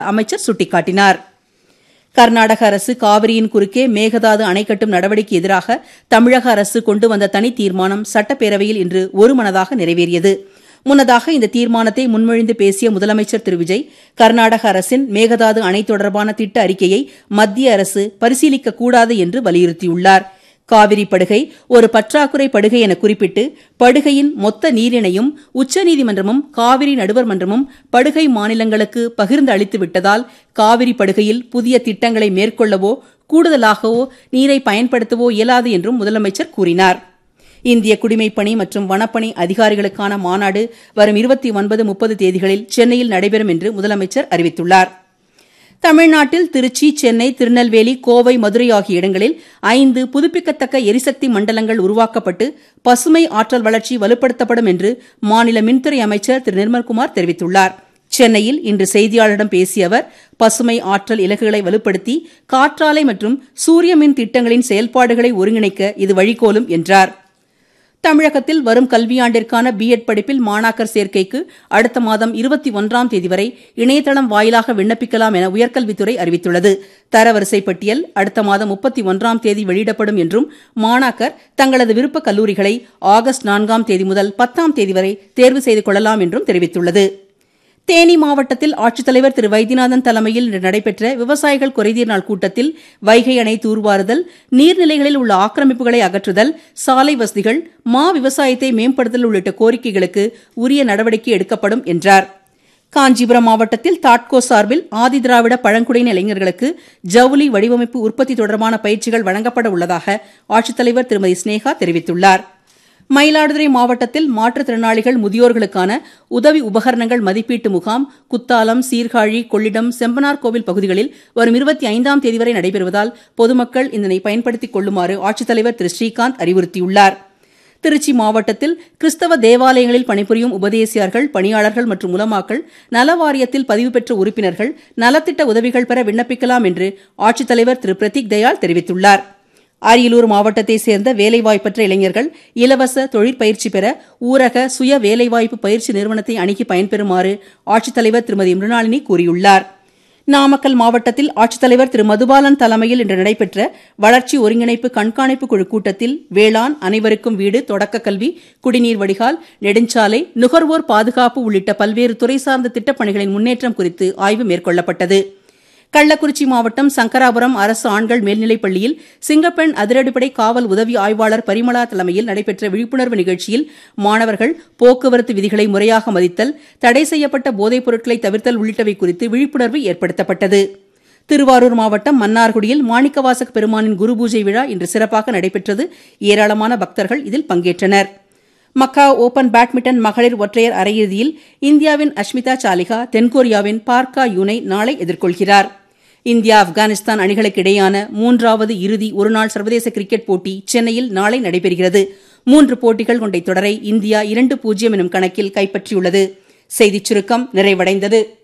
அமைச்சர் சுட்டிக்காட்டினார் கர்நாடக அரசு காவிரியின் குறுக்கே மேகதாது அணை கட்டும் நடவடிக்கை எதிராக தமிழக அரசு கொண்டு வந்த தனி தீர்மானம் சட்டப்பேரவையில் இன்று ஒருமனதாக நிறைவேறியது முன்னதாக இந்த தீர்மானத்தை முன்மொழிந்து பேசிய முதலமைச்சர் திரு விஜய் கர்நாடக அரசின் மேகதாது அணை தொடர்பான திட்ட அறிக்கையை மத்திய அரசு பரிசீலிக்க கூடாது என்று வலியுறுத்தியுள்ளார் காவிரி படுகை ஒரு பற்றாக்குறை படுகை என குறிப்பிட்டு படுகையின் மொத்த நீரினையும் உச்சநீதிமன்றமும் காவிரி நடுவர் மன்றமும் படுகை மாநிலங்களுக்கு பகிர்ந்து அளித்து விட்டதால் காவிரி படுகையில் புதிய திட்டங்களை மேற்கொள்ளவோ கூடுதலாகவோ நீரை பயன்படுத்தவோ இயலாது என்றும் முதலமைச்சர் கூறினார் இந்திய குடிமைப்பணி மற்றும் வனப்பணி அதிகாரிகளுக்கான மாநாடு வரும் இருபத்தி ஒன்பது முப்பது தேதிகளில் சென்னையில் நடைபெறும் என்று முதலமைச்சர் அறிவித்துள்ளார் தமிழ்நாட்டில் திருச்சி சென்னை திருநெல்வேலி கோவை மதுரை ஆகிய இடங்களில் ஐந்து புதுப்பிக்கத்தக்க எரிசக்தி மண்டலங்கள் உருவாக்கப்பட்டு பசுமை ஆற்றல் வளர்ச்சி வலுப்படுத்தப்படும் என்று மாநில மின்துறை அமைச்சர் திரு நிர்மல்குமார் தெரிவித்துள்ளார் சென்னையில் இன்று செய்தியாளர்களிடம் பேசிய அவர் பசுமை ஆற்றல் இலக்குகளை வலுப்படுத்தி காற்றாலை மற்றும் சூரிய மின் திட்டங்களின் செயல்பாடுகளை ஒருங்கிணைக்க இது வழிகோலும் என்றார் தமிழகத்தில் வரும் கல்வியாண்டிற்கான பிஎட் படிப்பில் மாணாக்கர் சேர்க்கைக்கு அடுத்த மாதம் இருபத்தி ஒன்றாம் தேதி வரை இணையதளம் வாயிலாக விண்ணப்பிக்கலாம் என உயர்கல்வித்துறை அறிவித்துள்ளது தரவரிசை பட்டியல் அடுத்த மாதம் முப்பத்தி ஒன்றாம் தேதி வெளியிடப்படும் என்றும் மாணாக்கர் தங்களது விருப்ப கல்லூரிகளை ஆகஸ்ட் நான்காம் தேதி முதல் பத்தாம் தேதி வரை தேர்வு செய்து கொள்ளலாம் என்றும் தெரிவித்துள்ளது தேனி மாவட்டத்தில் ஆட்சித்தலைவர் திரு வைத்தியநாதன் தலைமையில் இன்று நடைபெற்ற விவசாயிகள் குறைதீர் நாள் கூட்டத்தில் வைகை அணை தூர்வாறுதல் நீர்நிலைகளில் உள்ள ஆக்கிரமிப்புகளை அகற்றுதல் சாலை வசதிகள் மா விவசாயத்தை மேம்படுத்தல் உள்ளிட்ட கோரிக்கைகளுக்கு உரிய நடவடிக்கை எடுக்கப்படும் என்றார் காஞ்சிபுரம் மாவட்டத்தில் தாட்கோ சார்பில் ஆதிதிராவிட பழங்குடியின இளைஞர்களுக்கு ஜவுளி வடிவமைப்பு உற்பத்தி தொடர்பான பயிற்சிகள் வழங்கப்பட உள்ளதாக ஆட்சித்தலைவர் திருமதி ஸ்னேகா தெரிவித்துள்ளாா் மயிலாடுதுறை மாவட்டத்தில் மாற்றுத்திறனாளிகள் முதியோர்களுக்கான உதவி உபகரணங்கள் மதிப்பீட்டு முகாம் குத்தாலம் சீர்காழி கொள்ளிடம் செம்பனார் கோவில் பகுதிகளில் வரும் இருபத்தி ஐந்தாம் தேதி வரை நடைபெறுவதால் பொதுமக்கள் இதனை பயன்படுத்திக் கொள்ளுமாறு ஆட்சித்தலைவர் திரு ஸ்ரீகாந்த் அறிவுறுத்தியுள்ளார் திருச்சி மாவட்டத்தில் கிறிஸ்தவ தேவாலயங்களில் பணிபுரியும் உபதேசியார்கள் பணியாளர்கள் மற்றும் உலமாக்கள் நல வாரியத்தில் பதிவு பெற்ற உறுப்பினர்கள் நலத்திட்ட உதவிகள் பெற விண்ணப்பிக்கலாம் என்று ஆட்சித்தலைவர் திரு பிரதீக் தயாள் தெரிவித்துள்ளாா் அரியலூர் மாவட்டத்தை சேர்ந்த வேலைவாய்ப்பற்ற இளைஞர்கள் இலவச தொழிற்பயிற்சி பெற ஊரக சுய வேலைவாய்ப்பு பயிற்சி நிறுவனத்தை அணுகி பயன்பெறுமாறு ஆட்சித்தலைவர் திருமதி மிருணாளினி கூறியுள்ளார் நாமக்கல் மாவட்டத்தில் ஆட்சித்தலைவர் திரு மதுபாலன் தலைமையில் இன்று நடைபெற்ற வளர்ச்சி ஒருங்கிணைப்பு கண்காணிப்பு குழு கூட்டத்தில் வேளாண் அனைவருக்கும் வீடு தொடக்க கல்வி குடிநீர் வடிகால் நெடுஞ்சாலை நுகர்வோர் பாதுகாப்பு உள்ளிட்ட பல்வேறு துறை சார்ந்த திட்டப்பணிகளின் முன்னேற்றம் குறித்து ஆய்வு மேற்கொள்ளப்பட்டது கள்ளக்குறிச்சி மாவட்டம் சங்கராபுரம் அரசு ஆண்கள் மேல்நிலைப் பள்ளியில் சிங்கப்பெண் அதிரடிப்படை காவல் உதவி ஆய்வாளர் பரிமளா தலைமையில் நடைபெற்ற விழிப்புணர்வு நிகழ்ச்சியில் மாணவர்கள் போக்குவரத்து விதிகளை முறையாக மதித்தல் தடை செய்யப்பட்ட போதைப் பொருட்களை தவிர்த்தல் உள்ளிட்டவை குறித்து விழிப்புணர்வு ஏற்படுத்தப்பட்டது திருவாரூர் மாவட்டம் மன்னார்குடியில் மாணிக்கவாசக பெருமானின் குரு பூஜை விழா இன்று சிறப்பாக நடைபெற்றது ஏராளமான பக்தர்கள் இதில் பங்கேற்றனர் மக்கா ஓபன் பேட்மிண்டன் மகளிர் ஒற்றையர் அரையிறுதியில் இந்தியாவின் அஷ்மிதா சாலிகா தென்கொரியாவின் பார்க்கா யூனை நாளை எதிர்கொள்கிறார் இந்தியா ஆப்கானிஸ்தான் அணிகளுக்கு இடையேயான மூன்றாவது இறுதி ஒருநாள் சர்வதேச கிரிக்கெட் போட்டி சென்னையில் நாளை நடைபெறுகிறது மூன்று போட்டிகள் கொண்ட தொடரை இந்தியா இரண்டு பூஜ்ஜியம் எனும் கணக்கில் கைப்பற்றியுள்ளது செய்திச் சுருக்கம் நிறைவடைந்தது